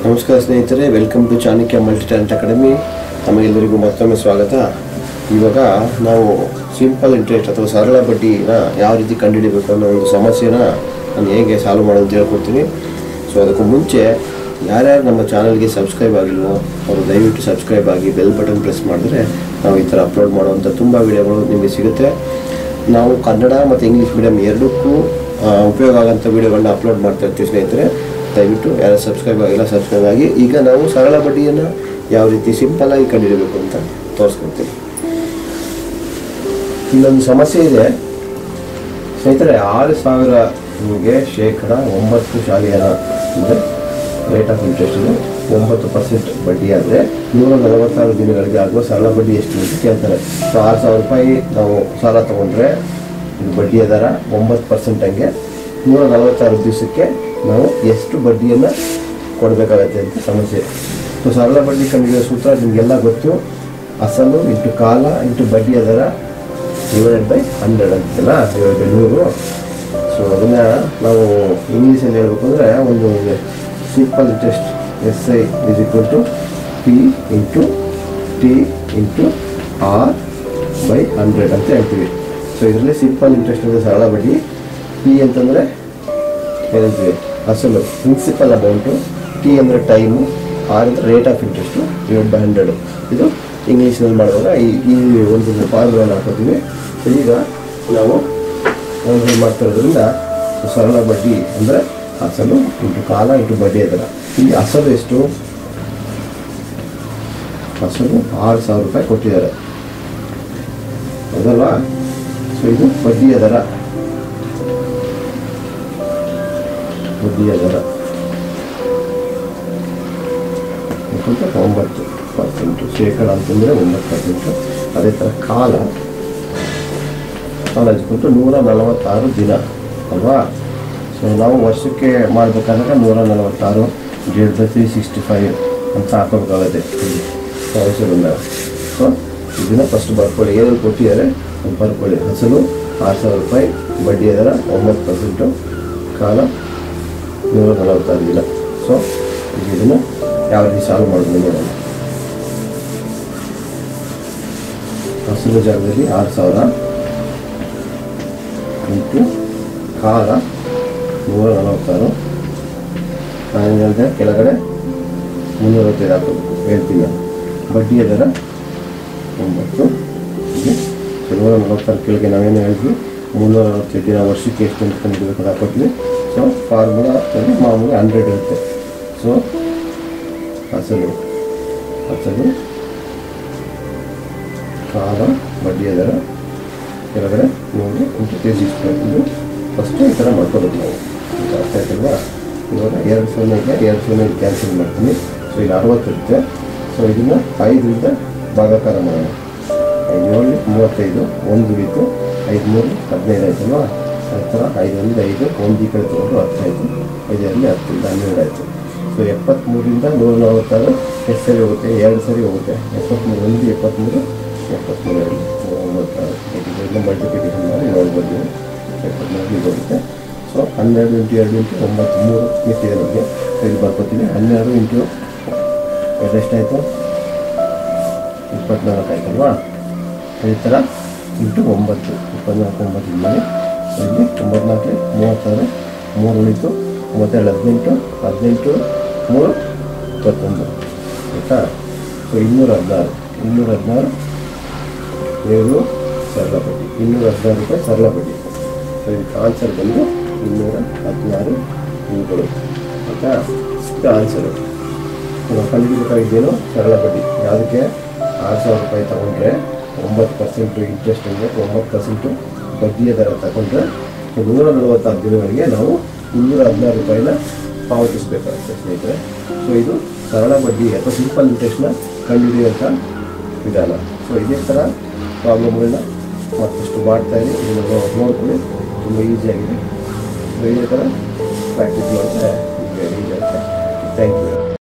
ನಮಸ್ಕಾರ ಸ್ನೇಹಿತರೆ welcome to Chanakya multi talent academy ತಮಗೆಲ್ಲರಿಗೂ ಮತ್ತೊಮ್ಮೆ ಸ್ವಾಗತ ಇವಾಗ ನಾವು ಸಿಂಪಲ್ ಇಂಟ್ರೆಸ್ಟ್ ಅಥವಾ ಸರಳ ಬಡ್ಡಿನ ಯಾವ ರೀತಿ ಕಂಡುಹಿಡಿಬೇಕು ಅನ್ನೋ ಒಂದು ಸಮಸ್ಯೆನ ನಾನು ಹೇಗೆ ಸಾಲ್ವ್ ಮಾಡೋದು ಅಂತ ಹೇಳ್ಕೊಡ್ತೀನಿ ಸೊ ಅದಕ್ಕೂ ಮುಂಚೆ ಯಾರ್ಯಾರು ನಮ್ಮ ಚಾನಲ್ಗೆ ಸಬ್ಸ್ಕ್ರೈಬ್ ಆಗಿಲ್ವೋ ಅವರು ದಯವಿಟ್ಟು ಸಬ್ಸ್ಕ್ರೈಬ್ ಆಗಿ ಬೆಲ್ ಬಟನ್ ಪ್ರೆಸ್ ಮಾಡಿದ್ರೆ ನಾವು ಈ ಥರ ಅಪ್ಲೋಡ್ ಮಾಡುವಂಥ ತುಂಬ ವಿಡಿಯೋಗಳು ನಿಮಗೆ ಸಿಗುತ್ತೆ ನಾವು ಕನ್ನಡ ಮತ್ತು ಇಂಗ್ಲೀಷ್ ಮೀಡಿಯಂ ಎರಡಕ್ಕೂ ಆ, ಉಪಯೋಗ ಆಗೋಂಥ ವಿಡಿಯೋಗಳನ್ನ ಅಪ್ಲೋಡ್ ಮಾಡ್ತಾ ಇರ್ತೀವಿ ಸ್ನೇಹಿತರೆ ದಯವಿಟ್ಟು ಯಾರು ಸಬ್ಸ್ಕ್ರೈಬ್ ಆಗಿಲ್ಲ ಸಬ್ಸ್ಕ್ರೈಬ್ ಆಗಿ ಈಗ ನಾವು ಸರಳ ಬಡ್ಡಿಯನ್ನು ಯಾವ ರೀತಿ ಸಿಂಪಲ್ ಆಗಿ ಕಂಡುಹಿಡಬೇಕು ಅಂತ ತೋರಿಸ್ಕೊಡ್ತೀವಿ ಇಲ್ಲೊಂದು ಸಮಸ್ಯೆ ಇದೆ ಸ್ನೇಹಿತರೆ ಆರು ಸಾವಿರ ನಿಮಗೆ ಶೇಕಡ ಒಂಬತ್ತು ಶಾಲೆಯರ ಅಂದರೆ ರೇಟ್ ಆಫ್ ಇಂಟ್ರೆಸ್ಟ್ ಇದೆ ಒಂಬತ್ತು ಪರ್ಸೆಂಟ್ ಬಡ್ಡಿ ಆದರೆ ನೂರ ನಲವತ್ತಾರು ದಿನಗಳಿಗೆ ಆಗುವ ಸರಳ ಬಡ್ಡಿ ಎಷ್ಟು ಅಂತ ಕೇಳ್ತಾರೆ ಸೊ ಆರು ಸಾವಿರ ರೂಪಾಯಿ ನಾವು ಸಾಲ ತೊಗೊಂಡ್ರೆ ಇದು ಬಡ್ಡಿಯ ದರ ಒಂಬತ್ತು ಪರ್ಸೆಂಟ್ ಹಂಗೆ ನೂರ ನಲವತ್ತಾರು ದಿವಸಕ್ಕೆ ನಾವು ಎಷ್ಟು ಬಡ್ಡಿಯನ್ನು ಕೊಡಬೇಕಾಗತ್ತೆ ಅಂತ ಸಮಸ್ಯೆ ಸೊ ಸರಳ ಬಡ್ಡಿ ಕಂಡಿರೋ ಸೂತ್ರ ನಿಮಗೆಲ್ಲ ಗೊತ್ತು ಅಸಲು ಇಂಟು ಕಾಲ ಇಂಟು ಬಡ್ಡಿಯ ದರ ಡಿವೈಡೆಡ್ ಬೈ ಹಂಡ್ರೆಡ್ ಅಂತೆಲ್ಲ ಡಿವೈಡ್ ಬೈ ನೂರು ಸೊ ಅದನ್ನು ನಾವು ಇಂಗ್ಲೀಷಲ್ಲಿ ಹೇಳ್ಬೇಕು ಅಂದರೆ ಒಂದು simple interest S I is equal to P into T into R by hundred ಅಂತ ಹೇಳ್ತೀವಿ ಸೊ ಇದರಲ್ಲಿ ಸಿಂಪಲ್ ಇಂಟ್ರೆಸ್ಟ್ ಅಂದರೆ ಸರಳ ಬಡ್ಡಿ ಪಿ ಅಂತಂದರೆ ಏನಂತೀವಿ ಅಸಲು ಪ್ರಿನ್ಸಿಪಲ್ ಅಮೌಂಟು ಟಿ ಅಂದರೆ ಟೈಮು ಆರ್ ಅಂದರೆ rate of interest divide by hundred ಇದು ಇಂಗ್ಲೀಷ್ನಲ್ಲಿ ಮಾಡುವಾಗ ಈ ಈ ಒಂದು ಫಾರ್ಮುಲಾನ ಹಾಕೋತೀವಿ ಸೊ ಈಗ ನಾವು ಒಂದು ಮಾಡ್ತಿರೋದ್ರಿಂದ ಸರಳ ಬಡ್ಡಿ ಅಂದರೆ ಅಸಲು ಇಂಟು ಕಾಲ ಇಂಟು ಬಡ್ಡಿ ಅದರ ಇಲ್ಲಿ ಅಸಲು ಎಷ್ಟು ಅಸಲು ಆರು ಸಾವಿರ ರೂಪಾಯಿ ಕೊಟ್ಟಿದ್ದಾರೆ ಹೌದಲ್ವಾ ಸೊ ಇದು ಬಡ್ಡಿಯ ದರ ಬಡ್ಡಿಯ ದರ ಯಾಕಂದ್ರೆ ಒಂಬತ್ತು ಪರ್ಸೆಂಟು ಶೇಕಡ ಅಂತಂದರೆ ಒಂಬತ್ತು ಪರ್ಸೆಂಟು ಅದೇ ಥರ ಕಾಲ ಕಾಲ ಹಚ್ಬಿಟ್ಟು ನೂರ ನಲವತ್ತಾರು ದಿನ ಅಲ್ವಾ ಸೊ ನಾವು ವರ್ಷಕ್ಕೆ ಮಾಡಬೇಕಾದಾಗ ನೂರ ನಲವತ್ತಾರು divide by three sixty five ಅಂತ ಹಾಕೋಬೇಕಾಗತ್ತೆ ಅವಶ್ಯ ಬಂದಾಗ ಸೊ ಇದನ್ನು ಫಸ್ಟ್ ಬರ್ಕೊಳ್ಳಿ ಏನೇನು ಕೊಟ್ಟಿದ್ದಾರೆ ಅದು ಬರ್ಕೊಳ್ಳಿ ಹಸಲು ಆರು ಸಾವಿರ ರೂಪಾಯಿ ಬಡ್ಡಿ ದರ ಒಂಬತ್ತು ಪರ್ಸೆಂಟು ಕಾಲ ನೂರ ನಲವತ್ತಾರು ದಿನ ಸೊ ಈಗ ಇದನ್ನು ಯಾವ ರೀತಿ ಸಾಲ್ವ್ ಮಾಡೋದು ನೋಡೋಣ ಹಸಿರು ಜಾಗದಲ್ಲಿ ಆರು ಸಾವಿರ ಇಂಟು ಕಾಲ ನೂರ ನಲವತ್ತಾರು ನಾನು ಹೇಳಿದೆ ಕೆಳಗಡೆ ಮುನ್ನೂರೈವತ್ತೈದು ಹಾಕೋಬೇಕು ಹೇಳ್ತೀನಿ ಬಡ್ಡಿಯ ದರ ಒಂಬತ್ತು ಹೀಗೆ ಸೊ ನೂರ ನಲವತ್ತಾರು ಕೆಳಗೆ ನಾವೇನು ಹೇಳಿದ್ವಿ ಮುನ್ನೂರ ನಲವತ್ತೈದು ದಿನ ವರ್ಷಕ್ಕೆ ಎಷ್ಟು ಅಂತ ಕಂಡುಹಿಡಬೇಕು ಅಂತ ಹಾಕೋತೀವಿ ಸೊ ಫಾರ್ಮುಲಾದಲ್ಲಿ ಮಾಮೂಲಿ ಹಂಡ್ರೆಡ್ ಇರುತ್ತೆ ಸೊ ಅಸಲು ಅಸಲು ಕಾಲ ಬಡ್ಡಿಯ ದರ ಕೆಳಗಡೆ ನೂರು ಇಂಟು ತ್ರೀ ಸಿಕ್ಸ್ಟಿ ಇದು ಫಸ್ಟು ಈ ಥರ ಮಾಡ್ಕೋಬೇಕು ನಾವು ಇದು ಅರ್ಥ ಆಯ್ತಲ್ವಾ ಇವಾಗ ಎರಡು ಸೊನ್ನೆಗೆ ಎರಡು ಸೊನ್ನೆ ಕ್ಯಾನ್ಸಲ್ ಮಾಡ್ತೀನಿ ಸೊ ಇಲ್ಲಿ ಅರವತ್ತಿರುತ್ತೆ ಸೊ ಇದನ್ನು ಐದರಿಂದ ಭಾಗಾಕಾರ ಮಾಡೋಣ ಐದು ಏಳು ಮೂವತ್ತೈದು ಒಂದು ಉಳಿತು ಐದು ಮೂರು ಹದಿನೈದು ಆಯ್ತಲ್ವಾ ಆ ಥರ ಐದರಿಂದ ಐದು ಒಂದು ಈ ಕಡೆ ತೊಗೊಂಡು ಹತ್ತು ಆಯಿತು ಐದರಲ್ಲಿ ಹತ್ತರಿಂದ ಹನ್ನೆರಡು ಆಯಿತು ಸೊ ಎಪ್ಪತ್ತ್ಮೂರರಿಂದ ನೂರ ನಲವತ್ತಾರು ಎಷ್ಟು ಸರಿ ಹೋಗುತ್ತೆ ಎರಡು ಸರಿ ಹೋಗುತ್ತೆ ಎಪ್ಪತ್ತ್ಮೂರು ಒಂದು ಎಪ್ಪತ್ತ್ಮೂರು ಎಪ್ಪತ್ತ್ಮೂರು ಎರಡು ಒಂಬತ್ತಾರು ಇದರಿಂದ ಮಲ್ಟಿಪ್ಲಿಕೇಶನ್ ಮಾಡಿ ನೋಡ್ಬೋದು ನೀವು ಎಪ್ಪತ್ತ್ಮೂರು ಬರುತ್ತೆ ಸೊ ಹನ್ನೆರಡು ಇಂಟು ಎರಡು ಇಂಟು ಒಂಬತ್ತು ಮೂರು ಮಿಟ್ಟಿದೆ ನಮಗೆ ಸೊ ಇಲ್ಲಿ ಬರ್ಕೊತೀನಿ ಹನ್ನೆರಡು ಇಂಟು ಎಷ್ಟಾಯಿತು ಇಪ್ಪತ್ನಾಲ್ಕು ಆಯ್ತಲ್ವಾ ಈ ಥರ ಇಂಟು ಒಂಬತ್ತು ಇಪ್ಪತ್ನಾಲ್ಕು ಒಂಬತ್ತು ಇಲ್ಲಿ ಮಾಡಿ ಸೊ ಇಲ್ಲಿ ಒಂಬತ್ನಾಲ್ಕು ಮೂವತ್ತಾರು ಮೂರು ಉಳಿತು ಮೂವತ್ತೆರಡು ಹದಿನೆಂಟು ಹದಿನೆಂಟು ಮೂರು ಇಪ್ಪತ್ತೊಂದು ಆಯಿತಾ ಸೊ ಇನ್ನೂರ ಹದಿನಾರು ಇನ್ನೂರ ಹದಿನಾರು ಏಳು ಸರಳ ಬಡ್ಡಿ ಇನ್ನೂರ ಹದಿನಾರು ರೂಪಾಯಿ ಸರಳ ಬಡ್ಡಿ ಸೊ ಇದಕ್ಕೆ ಆನ್ಸರ್ ಬಂದು ಇನ್ನೂರ ಹದಿನಾರು ಇವುಗಳು ಆಯಿತಾ ಇದು ಆನ್ಸರು ನಾವು ಕಂಡುಹಿಡಬೇಕಾಗಿದ್ದೇನು ಸರಳ ಬಡ್ಡಿ ಯಾವುದಕ್ಕೆ ಆರು ಸಾವಿರ ರೂಪಾಯಿ ತಗೊಂಡ್ರೆ ಒಂಬತ್ತು ಪರ್ಸೆಂಟು ಇಂಟ್ರೆಸ್ಟ್ ಅಂದರೆ ಒಂಬತ್ತು ಪರ್ಸೆಂಟು ಬಡ್ಡಿಯ ದರ ತಗೊಂಡ್ರೆ ನೂರ ನಲವತ್ತಾರು ದಿನಗಳಿಗೆ ನಾವು ಇನ್ನೂರ ಹದಿನಾರು ರೂಪಾಯಿನ ಪಾವತಿಸಬೇಕಾಗುತ್ತೆ ಸ್ನೇಹಿತರೆ ಸೊ ಇದು ಸರಳ ಬಡ್ಡಿ ಅಥವಾ ಸಿಂಪಲ್ ಇಂಟ್ರೆಸ್ಟ್ನ ಕಂಡುಹಿಡಿಯುವಂಥ ವಿಧಾನ ಸೊ ಇದೇ ಥರ ಪ್ರಾಬ್ಲಮ್ಗಳನ್ನ ಮತ್ತಷ್ಟು ಮಾಡ್ತಾ ಇರಿ ಇದನ್ನು ನೋಡ್ಕೊಳ್ಳಿ ತುಂಬ ಈಸಿಯಾಗಿದೆ ಸೊ ಇದೇ ಥರ ಪ್ರಾಕ್ಟೀಸ್ ಮಾಡಿದ್ರೆ ಈಗ ಈಸಿ ಆಗುತ್ತೆ ಥ್ಯಾಂಕ್ ಯು